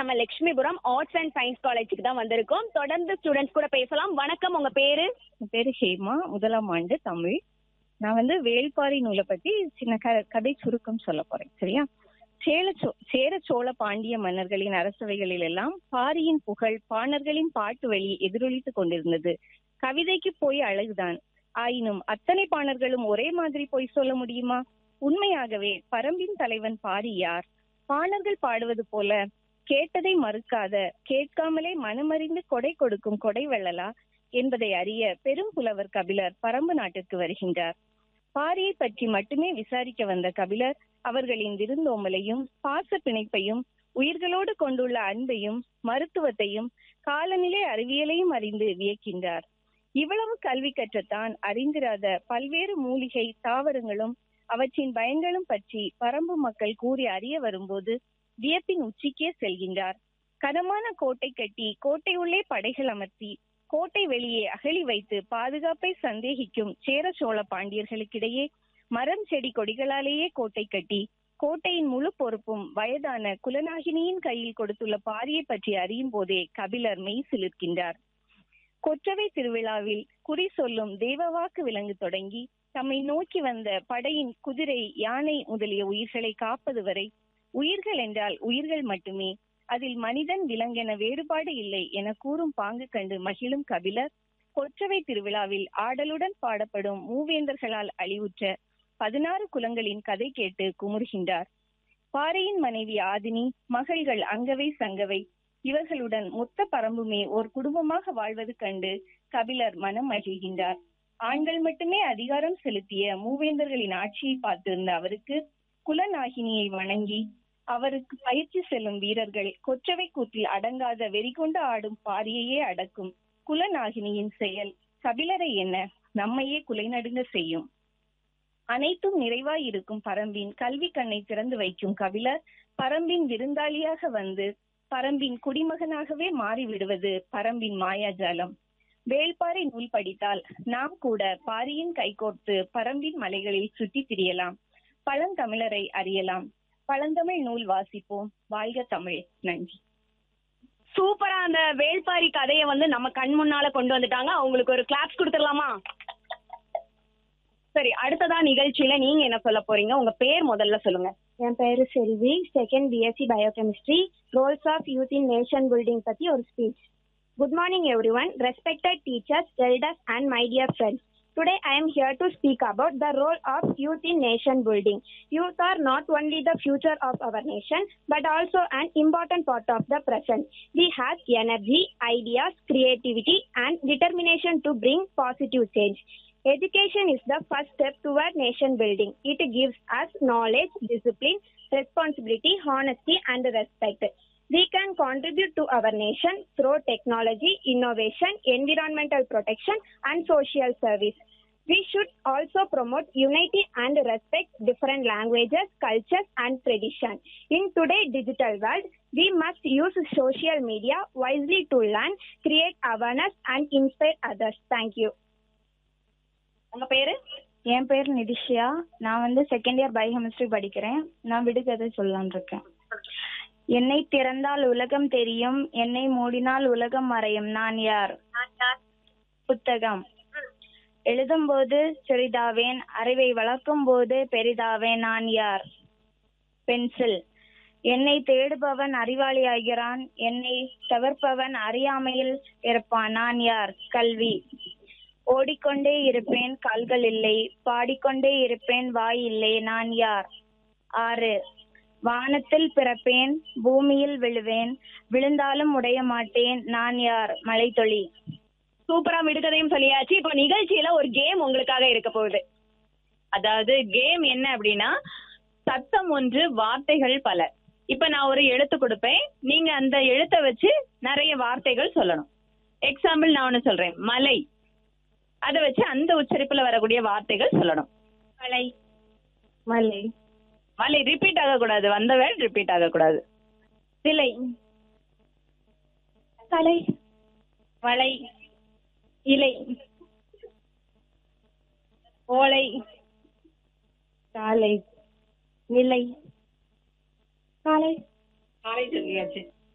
நம்ம Lakshmipuram arts and science காலேஜுக்கு தான் வந்திருக்கோம் தொடர்ந்து ஸ்டூடெண்ட்ஸ் கூட பேசலாம் வணக்கம் உங்க பேரு என் பேரு ஹேமா முதலாம் ஆண்டு தமிழ் நான் வந்து வேள்பாரி நூலை பத்தி சின்ன க- கதை சுருக்கம் சொல்ல போறேன் சரியா சேல சோ சேர சோழ பாண்டிய மன்னர்களின் அரசவைகளில் எல்லாம் பாரியின் புகழ் பாணர்களின் பாட்டு வழி எதிரொலித்துக் கொண்டிருந்தது கவிதைக்கு போய் அழகுதான் ஆயினும் அத்தனை பாணர்களும் ஒரே மாதிரி போய் சொல்ல முடியுமா உண்மையாகவே பரம்பின் தலைவன் பாரி யார் பாணர்கள் பாடுவது போல கேட்டதை மறுக்காத கேட்காமலே மனமறிந்து கொடை கொடுக்கும் கொடை வெள்ளலா என்பதை அறிய பெரும் புலவர் கபிலர் பரம்பு நாட்டிற்கு வருகின்றார் பாரியை பற்றி மட்டுமே விசாரிக்க வந்த கபிலர் அவர்களின் விருந்தோம்பலையும் பாச பிணைப்பையும் உயிர்களோடு கொண்டுள்ள அன்பையும் மருத்துவத்தையும் காலநிலை அறிவியலையும் அறிந்து வியக்கின்றார் இவ்வளவு கல்வி கற்ற தான் அறிந்திராத பல்வேறு மூலிகை தாவரங்களும் அவற்றின் பயன்களும் பற்றி பரம்பு மக்கள் கூறி அறிய வரும்போது வியப்பின் உச்சிக்கே செல்கின்றார் கனமான கோட்டை கட்டி கோட்டை உள்ளே படைகள் அமர்த்தி கோட்டை வெளியே அகழி வைத்து பாதுகாப்பை சந்தேகிக்கும் சேர சோழ பாண்டியர்களுக்கிடையே மரம் செடி கொடிகளாலேயே கோட்டை கட்டி கோட்டையின் முழு பொறுப்பும் வயதான குலநாகினியின் கையில் கொடுத்துள்ள பாரியை பற்றி அறியும் போதே கபிலர் மெய் சிலிர்க்கின்றார் கொற்றவை திருவிழாவில் குறி சொல்லும் தேவவாக்கு விலங்கு தொடங்கி தம்மை நோக்கி வந்த படையின் குதிரை யானை முதலிய உயிர்களை காப்பது வரை உயிர்கள் என்றால் உயிர்கள் மட்டுமே அதில் மனிதன் விலங்கென வேறுபாடு இல்லை என கூறும் பாங்கு கண்டு மகிழும் கபிலர் கொற்றவை திருவிழாவில் ஆடலுடன் பாடப்படும் மூவேந்தர்களால் அழிவுற்ற பதினாறு குலங்களின் கதை கேட்டு குமுறுகின்றார் பாறையின் மனைவி ஆதினி மகள்கள் அங்கவை சங்கவை இவர்களுடன் மொத்த பரம்புமே ஒரு குடும்பமாக வாழ்வது கண்டு கபிலர் மனம் மகிழ்கின்றார் ஆண்கள் மட்டுமே அதிகாரம் செலுத்திய மூவேந்தர்களின் ஆட்சியை பார்த்திருந்த அவருக்கு குலநாகினியை வணங்கி அவருக்கு பயிற்சி செல்லும் வீரர்கள் கொற்றவை கூத்தில் அடங்காத வெறிகொண்டு ஆடும் பாரியையே அடக்கும் குலநாகினியின் செயல் கபிலரை என்ன நம்மையே குலைநடுங்க செய்யும் அனைத்தும் நிறைவாய் இருக்கும் பரம்பின் கல்வி கண்ணை திறந்து வைக்கும் கபிலர் பரம்பின் விருந்தாளியாக வந்து பரம்பின் குடிமகனாகவே மாறி விடுவது பரம்பின் மாயாஜாலம் வேள்பாறை நூல் படித்தால் நாம் கூட பாரியின் கைகோர்த்து பரம்பின் மலைகளில் சுற்றி திரியலாம் பழந்தமிழரை அறியலாம் பழந்தமிழ் நூல் வாசிப்போம் வாழ்க தமிழ் நன்றி சூப்பரா அந்த வேள்பாரி கதையை வந்து நம்ம கண் முன்னால கொண்டு வந்துட்டாங்க அவங்களுக்கு ஒரு கிளாப்ஸ் கொடுத்துடலாமா சரி அடுத்ததா நிகழ்ச்சியில நீங்க என்ன சொல்ல போறீங்க உங்க பேர் முதல்ல சொல்லுங்க என் பேரு Selvi second BSc biochemistry roles of youth in nation building பத்தி ஒரு speech good morning everyone respected teachers elders and my dear friends Today I am here to speak about the role of youth in nation building. Youth are not only the future of our nation but also an important part of the present. We have energy, ideas, creativity and determination to bring positive change. Education is the first step toward nation building. It gives us knowledge, discipline, responsibility, honesty, and respect. We can contribute to our nation through technology, innovation, environmental protection, and social service. We should also promote unity and respect different languages, cultures, and tradition. In today's digital world, we must use social media wisely to learn, create awareness, and inspire others. Thank you. உங்க பேரு என் பேர் நிதிஷ்யா நான் வந்து second year biochemistry படிக்கிறேன் நான் விடுகதை சொல்லலாம்னு இருக்கேன் என்னை திறந்தால் உலகம் தெரியும் என்னை மூடினால் உலகம் மறையும் நான் யார் புத்தகம் எழுதும்போது சிறிதாவேன் அறிவை வளர்க்கும் போது பெரிதாவேன் நான் யார் பென்சில் என்னை தேடுபவன் அறிவாளி ஆகிறான் என்னை தவிர்ப்பவன் அறியாமையில் இருப்பான் நான் யார் கல்வி ஓடிக்கொண்டே இருப்பேன் கால்கள் இல்லை பாடிக்கொண்டே இருப்பேன் வாய் இல்லை நான் யார் ஆறு வானத்தில் பிறப்பேன் பூமியில் விழுவேன் விழுந்தாலும் உடைய மாட்டேன் நான் யார் மலைத்தொழி சூப்பரா விடுகதையும் சொல்லியாச்சு இப்போ நிகழ்ச்சியில ஒரு கேம் உங்களுக்காக இருக்க போகுது அதாவது கேம் என்ன அப்படின்னா சத்தம் ஒன்று வார்த்தைகள் பல இப்ப நான் ஒரு எழுத்து கொடுப்பேன் நீங்க அந்த எழுத்தை வச்சு நிறைய வார்த்தைகள் சொல்லணும் எக்ஸாம்பிள் நான் ஒண்ணு சொல்றேன் மலை அதை வச்சு அந்த உச்சரிப்புல வரக்கூடிய வார்த்தைகள் சொல்லணும் மலை மலை மலை ரிப்பீட் ஆகக்கூடாது வந்த வேர்ட் ரிப்பீட் ஆகக்கூடாது சிலை தலை மலை இலை ஓலை காலை நிலை காலை காலை சொல்லியாச்சு